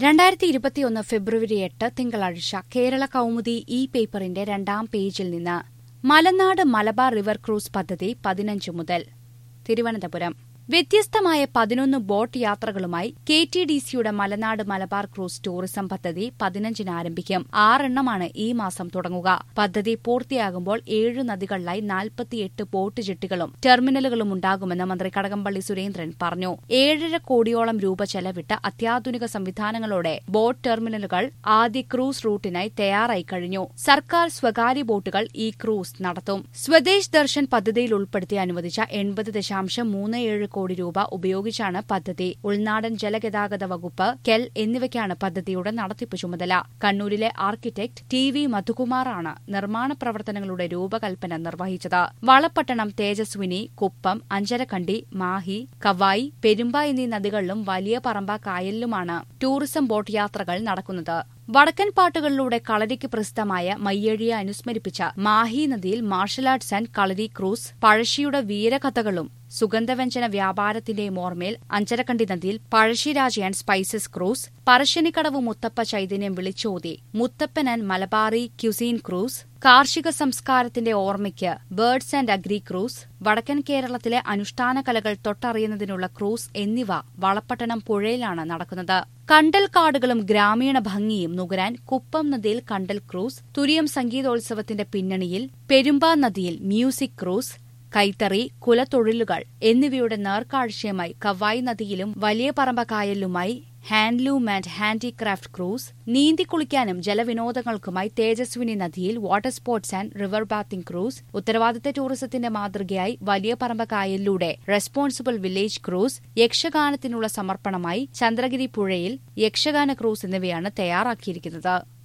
രണ്ടായിരത്തി ഇരുപത്തിയൊന്ന് ഫെബ്രുവരി എട്ട് തിങ്കളാഴ്ച കേരള കൗമുദി ഇ പേപ്പറിന്റെ രണ്ടാം പേജിൽ നിന്ന് മലനാട് മലബാർ റിവർ ക്രൂസ് പദ്ധതി പതിനഞ്ച് മുതൽ തിരുവനന്തപുരം വ്യത്യസ്തമായ പതിനൊന്ന് ബോട്ട് യാത്രകളുമായി കെ ടി ഡി സിയുടെ മലനാട് മലബാർ ക്രൂസ് ടൂറിസം പദ്ധതി പതിനഞ്ചിന് ആരംഭിക്കും ആറെണ്ണമാണ് ഈ മാസം തുടങ്ങുക പദ്ധതി പൂർത്തിയാകുമ്പോൾ ഏഴ് നദികളിലായി നാൽപ്പത്തിയെട്ട് ബോട്ട് ജെട്ടികളും ടെർമിനലുകളും ഉണ്ടാകുമെന്ന് മന്ത്രി കടകംപള്ളി സുരേന്ദ്രൻ പറഞ്ഞു ഏഴര കോടിയോളം രൂപ ചെലവിട്ട് അത്യാധുനിക സംവിധാനങ്ങളോടെ ബോട്ട് ടെർമിനലുകൾ ആദ്യ ക്രൂസ് റൂട്ടിനായി തയ്യാറായി കഴിഞ്ഞു സർക്കാർ സ്വകാര്യ ബോട്ടുകൾ ഈ ക്രൂസ് നടത്തും സ്വദേശ് ദർശൻ പദ്ധതിയിൽ ഉൾപ്പെടുത്തി അനുവദിച്ച എൺപത് ദശാംശം മൂന്ന് ഏഴ് കോടി രൂപ ഉപയോഗിച്ചാണ് പദ്ധതി ഉൾനാടൻ ജലഗതാഗത വകുപ്പ് കെൽ എന്നിവയ്ക്കാണ് പദ്ധതിയുടെ നടത്തിപ്പ് ചുമതല കണ്ണൂരിലെ ആർക്കിടെക്ട് ടി വി മധുകുമാറാണ് നിർമ്മാണ പ്രവർത്തനങ്ങളുടെ രൂപകൽപ്പന നിർവഹിച്ചത് വളപട്ടണം തേജസ്വിനി കുപ്പം അഞ്ചരക്കണ്ടി മാഹി കവായി പെരുമ്പ എന്നീ നദികളിലും വലിയ പറമ്പ കായലിലുമാണ് ടൂറിസം ബോട്ട് യാത്രകൾ നടക്കുന്നത് വടക്കൻ പാട്ടുകളിലൂടെ കളരിക്ക് പ്രസിദ്ധമായ മയ്യഴിയെ അനുസ്മരിപ്പിച്ച മാഹി നദിയിൽ martial arts and kalari cruise പഴശ്ശിയുടെ വീരകഥകളും സുഗന്ധവ്യഞ്ജന വ്യാപാരത്തിന്റെയും ഓർമ്മയിൽ അഞ്ചരക്കണ്ടി നദിയിൽ Pazhassiraja and spices cruise Parassinikadavu മുത്തപ്പ ചൈതന്യം വിളിച്ചോതി Muthappan and Malabari cuisine cruise കാർഷിക സംസ്കാരത്തിന്റെ ഓർമ്മയ്ക്ക് ബേർഡ്സ് ആൻഡ് അഗ്രി ക്രൂസ് വടക്കൻ കേരളത്തിലെ അനുഷ്ഠാന കലകൾ തൊട്ടറിയുന്നതിനുള്ള ക്രൂസ് എന്നിവ വളപ്പട്ടണം പുഴയിലാണ് നടക്കുന്നത് കണ്ടൽ കാടുകളും ഗ്രാമീണ ഭംഗിയും നുകരാൻ കുപ്പം നദിയിൽ കണ്ടൽ ക്രൂസ് തുരിയം സംഗീതോത്സവത്തിന്റെ പിന്നണിയിൽ പെരുമ്പാ നദിയിൽ മ്യൂസിക് ക്രൂസ് കൈത്തറി കുലത്തൊഴിലുകൾ എന്നിവയുടെ നേർക്കാഴ്ചയുമായി കവായ് നദിയിലും വലിയ പറമ്പ കായലിലുമായി ഹാൻഡ്ലൂം ആൻഡ് ഹാൻഡിക്രാഫ്റ്റ് ക്രൂസ് നീന്തിക്കുളിക്കാനും ജലവിനോദങ്ങൾക്കുമായി തേജസ്വിനി നദിയിൽ water sports and river bathing cruise ഉത്തരവാദിത്ത ടൂറിസത്തിന്റെ മാതൃകയായി വലിയ പറമ്പ കായലിലൂടെ റെസ്പോൺസിബിൾ വില്ലേജ് ക്രൂസ് യക്ഷഗാനത്തിനുള്ള സമർപ്പണമായി ചന്ദ്രഗിരി പുഴയിൽ യക്ഷഗാന ക്രൂസ് എന്നിവയാണ് തയ്യാറാക്കിയിരിക്കുന്നത്